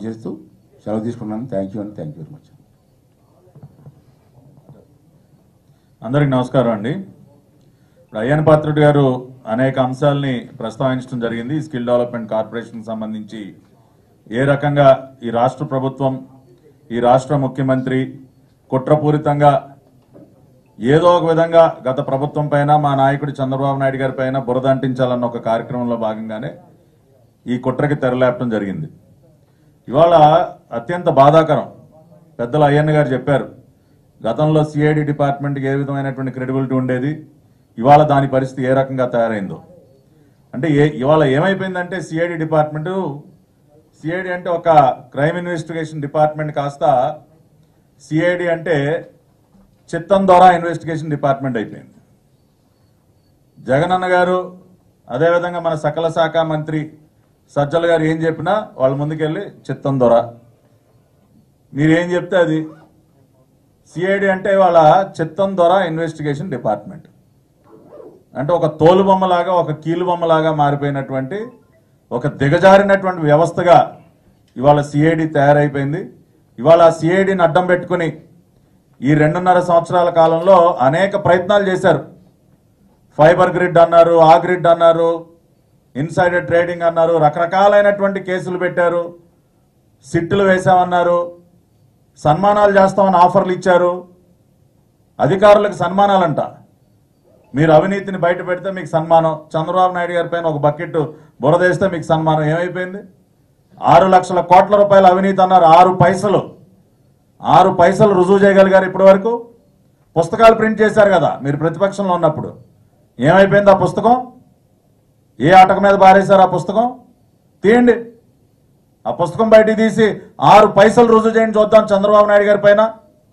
చేస్తూ సెలవు తీసుకున్నాను థ్యాంక్ యూ అండి థ్యాంక్ యూ వెరీ మచ్ అందరికి నమస్కారం అండి ఇప్పుడు అయ్యన్ పాత్రుడు గారు అనేక అంశాలని ప్రస్తావించడం జరిగింది ఈ స్కిల్ డెవలప్మెంట్ కార్పొరేషన్ సంబంధించి ఏ రకంగా ఈ రాష్ట్ర ప్రభుత్వం ఈ రాష్ట్ర ముఖ్యమంత్రి కుట్రపూరితంగా ఏదో ఒక విధంగా గత ప్రభుత్వం పైన మా నాయకుడు చంద్రబాబు నాయుడు గారి పైన బురద అంటించాలన్న ఒక కార్యక్రమంలో భాగంగానే ఈ కుట్రకి తెరలేపడం జరిగింది ఇవాళ అత్యంత బాధాకరం పెద్దలు అయ్యన్న గారు చెప్పారు గతంలో సిఐడి డిపార్ట్మెంట్కి ఏ విధమైనటువంటి క్రెడిబిలిటీ ఉండేది ఇవాళ దాని పరిస్థితి ఏ రకంగా తయారైందో అంటే ఏ ఇవాళ ఏమైపోయిందంటే సిఐడి డిపార్ట్మెంట్ సిఐడి అంటే ఒక క్రైమ్ ఇన్వెస్టిగేషన్ డిపార్ట్మెంట్ కాస్త సిఐడి అంటే చిత్తం ద్వారా ఇన్వెస్టిగేషన్ డిపార్ట్మెంట్ అయిపోయింది జగనన్న గారు అదేవిధంగా మన సకల శాఖ మంత్రి సజ్జల గారు ఏం చెప్పినా వాళ్ళ ముందుకెళ్ళి చిత్తం దొర మీరేం చెప్తే అది సిఐడి అంటే వాళ్ళ చిత్తం దొర ఇన్వెస్టిగేషన్ డిపార్ట్మెంట్ అంటే ఒక తోలు బొమ్మలాగా ఒక కీలు బొమ్మలాగా మారిపోయినటువంటి ఒక దిగజారినటువంటి వ్యవస్థగా ఇవాళ సిఐడి తయారైపోయింది ఇవాళ సిఐడిని అడ్డం పెట్టుకుని ఈ రెండున్నర సంవత్సరాల కాలంలో అనేక ప్రయత్నాలు చేశారు ఫైబర్ గ్రిడ్ అన్నారు ఆ గ్రిడ్ అన్నారు ఇన్సైడర్ ట్రేడింగ్ అన్నారు రకరకాలైనటువంటి కేసులు పెట్టారు సిట్టులు వేశామన్నారు సన్మానాలు చేస్తామని ఆఫర్లు ఇచ్చారు అధికారులకు సన్మానాలంట మీరు అవినీతిని బయట పెడితే మీకు సన్మానం చంద్రబాబు నాయుడు గారి పైన ఒక బకెట్ బురదేస్తే మీకు సన్మానం ఏమైపోయింది ఆరు లక్షల కోట్ల రూపాయల అవినీతి అన్నారు ఆరు పైసలు ఆరు పైసలు రుజువు చేయగలిగారు ఇప్పటి వరకు పుస్తకాలు ప్రింట్ చేశారు కదా మీరు ప్రతిపక్షంలో ఉన్నప్పుడు ఏమైపోయింది ఆ పుస్తకం ఏ ఆటక మీద బారేశారు ఆ పుస్తకం తీయండి ఆ పుస్తకం బయటికి తీసి ఆరు పైసలు రుజువు చేయండి చూద్దాం చంద్రబాబు నాయుడు గారి పైన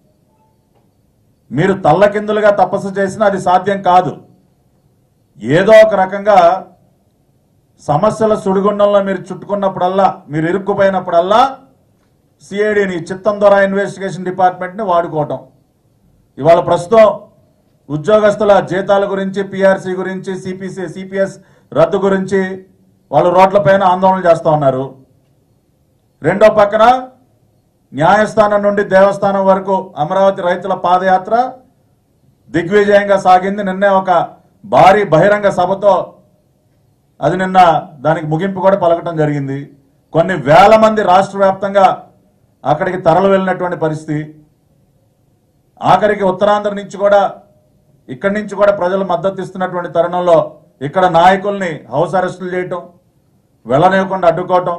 మీరు తల్లకిందులుగా తపస్సు చేసినా అది సాధ్యం కాదు ఏదో ఒక రకంగా సమస్యల సుడిగుండంలో మీరు చుట్టుకున్నప్పుడల్లా మీరు ఇరుక్కుపోయినప్పుడల్లా సిఐడిని చిత్తం ద్వారా ఇన్వెస్టిగేషన్ డిపార్ట్మెంట్ని వాడుకోవటం ఇవాళ ప్రస్తుతం ఉద్యోగస్తుల జీతాల గురించి పిఆర్సీ గురించి సిపిసి సిపిఎస్ రద్దు గురించి వాళ్ళు రోడ్లపైన ఆందోళన చేస్తూ ఉన్నారు రెండో పక్కన న్యాయస్థానం నుండి దేవస్థానం వరకు అమరావతి రైతుల పాదయాత్ర దిగ్విజయంగా సాగింది నిన్నే ఒక భారీ బహిరంగ సభతో అది నిన్న దానికి ముగింపు కూడా పలకటం జరిగింది కొన్ని వేల మంది రాష్ట్ర వ్యాప్తంగా అక్కడికి తరలి వెళ్ళినటువంటి పరిస్థితి ఆఖరికి ఉత్తరాంధ్ర నుంచి కూడా ఇక్కడి నుంచి కూడా ప్రజలు మద్దతు ఇస్తున్నటువంటి తరుణంలో ఇక్కడ నాయకుల్ని హౌస్ అరెస్టులు చేయటం వెళ్ళనివ్వకుండా అడ్డుకోవటం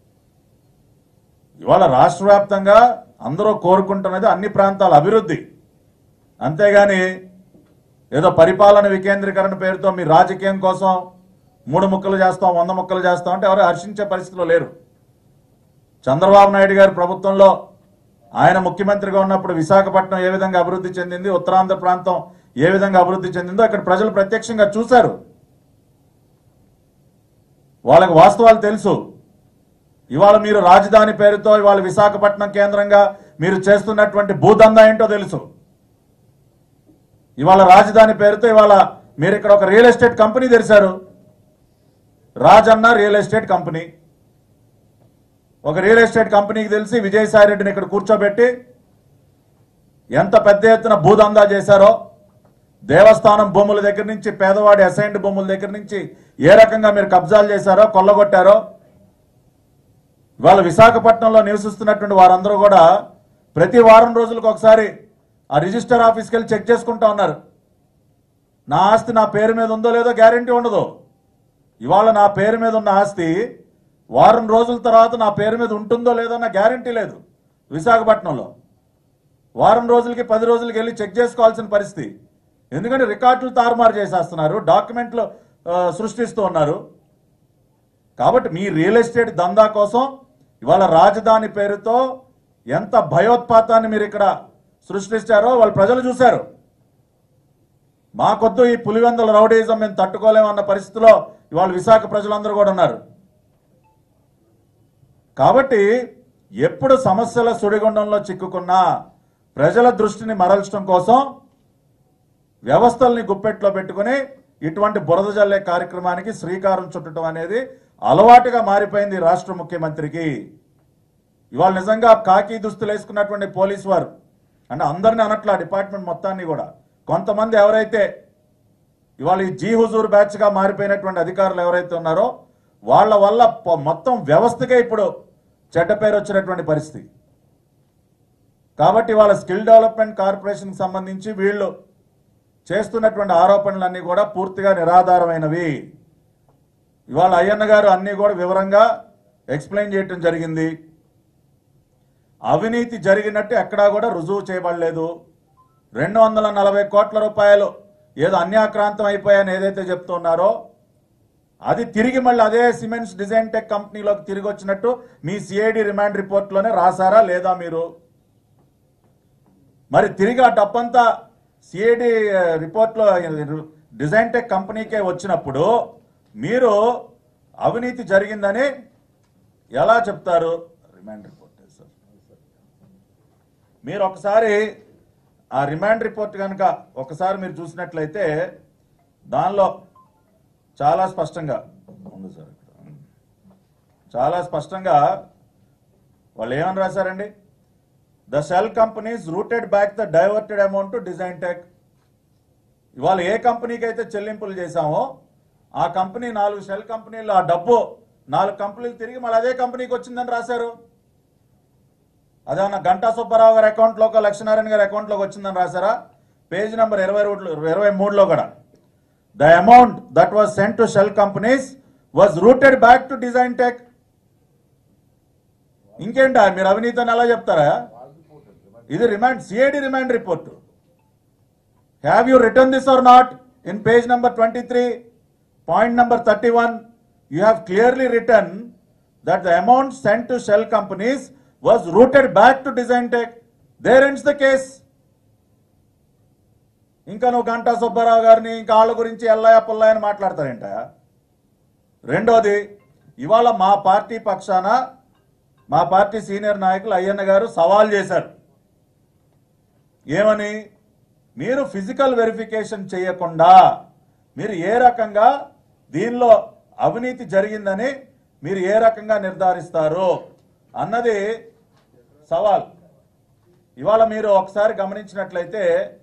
ఇవాళ రాష్ట్ర వ్యాప్తంగా అందరూ కోరుకుంటున్నది అన్ని ప్రాంతాల అభివృద్ధి అంతేగాని ఏదో పరిపాలన వికేంద్రీకరణ పేరుతో మీ రాజకీయం కోసం మూడు ముక్కలు చేస్తాం వంద ముక్కలు చేస్తాం అంటే ఎవరు హర్షించే పరిస్థితిలో లేరు చంద్రబాబు నాయుడు గారి ప్రభుత్వంలో ఆయన ముఖ్యమంత్రిగా ఉన్నప్పుడు విశాఖపట్నం ఏ విధంగా అభివృద్ధి చెందింది ఉత్తరాంధ్ర ప్రాంతం ఏ విధంగా అభివృద్ధి చెందిందో అక్కడ ప్రజలు ప్రత్యక్షంగా చూశారు వాళ్ళకి వాస్తవాలు తెలుసు ఇవాళ మీరు రాజధాని పేరుతో ఇవాళ విశాఖపట్నం కేంద్రంగా మీరు చేస్తున్నటువంటి భూదందా ఏంటో తెలుసు ఇవాళ రాజధాని పేరుతో ఇవాళ మీరు ఇక్కడ ఒక రియల్ ఎస్టేట్ కంపెనీ తెరిచారు రాజన్న రియల్ ఎస్టేట్ కంపెనీ ఒక రియల్ ఎస్టేట్ కంపెనీకి తెలిసి విజయసాయి రెడ్డిని ఇక్కడ కూర్చోబెట్టి ఎంత పెద్ద ఎత్తున భూదందా చేశారో దేవస్థానం భూముల దగ్గర నుంచి పేదవాడి అసైన్డ్ భూముల దగ్గర నుంచి ఏ రకంగా మీరు కబ్జాలు చేశారో కొల్లగొట్టారో ఇవాళ విశాఖపట్నంలో నివసిస్తున్నటువంటి వారందరూ కూడా ప్రతి వారం రోజులకు ఒకసారి ఆ రిజిస్టర్ ఆఫీస్కి వెళ్ళి చెక్ చేసుకుంటా ఉన్నారు నా ఆస్తి నా పేరు మీద ఉందో లేదో గ్యారంటీ ఉండదు ఇవాళ నా పేరు మీద ఉన్న ఆస్తి వారం రోజుల తర్వాత నా పేరు మీద ఉంటుందో లేదో నా గ్యారంటీ లేదు విశాఖపట్నంలో వారం రోజులకి పది రోజులకి వెళ్ళి చెక్ చేసుకోవాల్సిన పరిస్థితి ఎందుకంటే రికార్డులు తారుమారు చేసేస్తున్నారు డాక్యుమెంట్లు ఆ, సృష్టిస్తూ ఉన్నారు కాబట్టి మీ రియల్ ఎస్టేట్ దందా కోసం ఇవాళ రాజధాని పేరుతో ఎంత భయోత్పాతాన్ని మీరు ఇక్కడ సృష్టించారో వాళ్ళు ప్రజలు చూశారు మాకొద్దు ఈ పులివెందుల రౌడీజం మేము తట్టుకోలేమన్న పరిస్థితిలో ఇవాళ విశాఖ ప్రజలందరూ కూడా ఉన్నారు కాబట్టి ఎప్పుడు సమస్యల సుడిగుండంలో చిక్కుకున్నా ప్రజల దృష్టిని మరల్చడం కోసం వ్యవస్థల్ని గుప్పెట్లో పెట్టుకుని ఇటువంటి బురద జల్లే కార్యక్రమానికి శ్రీకారం చుట్టడం అనేది అలవాటుగా మారిపోయింది ఈ రాష్ట్ర ముఖ్యమంత్రికి ఇవాళ నిజంగా కాకి దుస్తులు వేసుకున్నటువంటి పోలీసు వారు అంటే అందరిని అనట్లా డిపార్ట్మెంట్ మొత్తాన్ని కూడా కొంతమంది ఎవరైతే ఇవాళ ఈ జీ హుజూర్ బ్యాచ్ గా మారిపోయినటువంటి అధికారులు ఎవరైతే ఉన్నారో వాళ్ళ వల్ల పొ- మొత్తం వ్యవస్థకే ఇప్పుడు చెడ్డ పేరు వచ్చినటువంటి పరిస్థితి కాబట్టి వాళ్ళ స్కిల్ డెవలప్మెంట్ కార్పొరేషన్ సంబంధించి వీళ్ళు చేస్తున్నటువంటి ఆరోపణలన్నీ కూడా పూర్తిగా నిరాధారమైనవి ఇవాళ అయ్యన్న గారు అన్ని కూడా వివరంగా ఎక్స్ప్లెయిన్ చేయటం జరిగింది అవినీతి జరిగినట్టు ఎక్కడా కూడా రుజువు చేయబడలేదు రెండు వందల నలభై కోట్ల రూపాయలు ఏదో అన్యాక్రాంతం అయిపోయాయని ఏదైతే చెప్తున్నారో అది తిరిగి మళ్ళీ అదే సిమెంట్స్ డిజైన్ టెక్ కంపెనీలోకి తిరిగి వచ్చినట్టు మీ సిఐడి రిమాండ్ రిపోర్ట్లోనే రాసారా లేదా మీరు మరి తిరిగి ఆ డబ్బంతా సిఐడి రిపోర్ట్లో డిజైన్ టెక్ కంపెనీకే వచ్చినప్పుడు మీరు అవినీతి జరిగిందని ఎలా చెప్తారు రిమాండ్ రిపోర్ట్ సార్ మీరు ఒకసారి ఆ రిమాండ్ రిపోర్ట్ కనుక ఒకసారి మీరు చూసినట్లయితే దానిలో చాలా స్పష్టంగా ఉంది సార్ ఇక్కడ చాలా స్పష్టంగా వాళ్ళు ఏమని రాశారండి the shell companies routed back the diverted amount to design tech ఇవాళ ఏ కంపెనీకి అయితే చెల్లింపులు చేశామో ఆ కంపెనీ నాలుగు షెల్ కంపెనీలు ఆ డబ్బు నాలుగు కంపెనీలు తిరిగి మళ్ళీ అదే కంపెనీకి వచ్చిందని రాశారు అదేమన్నా గంటా సుబ్బారావు గారి అకౌంట్లోకి లక్ష్మీనారాయణ గారి అకౌంట్లోకి వచ్చిందని రాశారా పేజ్ నెంబర్ ఇరవై ఇరవై మూడులో కూడా the amount that was sent to shell companies was routed back to design tech ఇంకేంటా మీరు అవినీతి అని ఎలా చెప్తారా ఇది remand CID remand report have you return this or not in page number twenty three point number thirty one you have clearly return that the amount sent to shell companies was routed back to design tech there ends the case ఇంకా నువ్వు గంటా సుబ్బారావు గారిని ఇంకా వాళ్ళ గురించి ఎల్లయ్య పుల్లయ్య అని మాట్లాడతారేంట రెండోది ఇవాళ మా పార్టీ పక్షాన మా పార్టీ సీనియర్ నాయకులు అయ్యన్న గారు సవాల్ చేశారు ఏమని మీరు ఫిజికల్ వెరిఫికేషన్ చేయకుండా మీరు ఏ రకంగా దీనిలో అవినీతి జరిగిందని మీరు ఏ రకంగా నిర్ధారిస్తారు అన్నది సవాల్ ఇవాళ మీరు ఒకసారి గమనించినట్లయితే